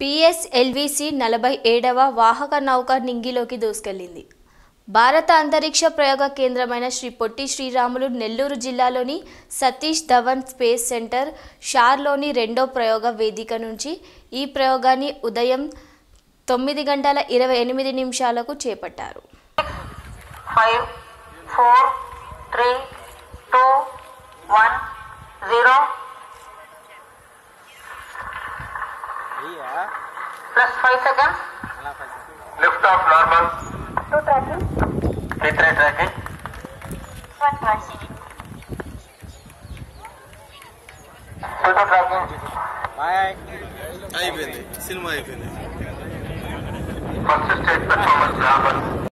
PSLV C నలభై ఏడవ వాహక నౌక నింగిలోకి దూసుకెళ్లింది భారత అంతరిక్ష ప్రయోగ కేంద్రమైన శ్రీ పొట్టి శ్రీరాములు నెల్లూరు జిల్లాలోని సతీష్ ధవన్ స్పేస్ సెంటర్ షార్లోని రెండో ప్రయోగ వేదిక నుంచి ఈ ప్రయోగాన్ని ఉదయం తొమ్మిది గంటల ఇరవై ఎనిమిది నిమిషాలకు చేపట్టారు five, four, three, two, one, zero. Plus five seconds. Lift off normal. Two tracking. T3 tracking. One tracking. T2 tracking. అయిపోయింది సినిమా అయిపోయింది First stage performance normal.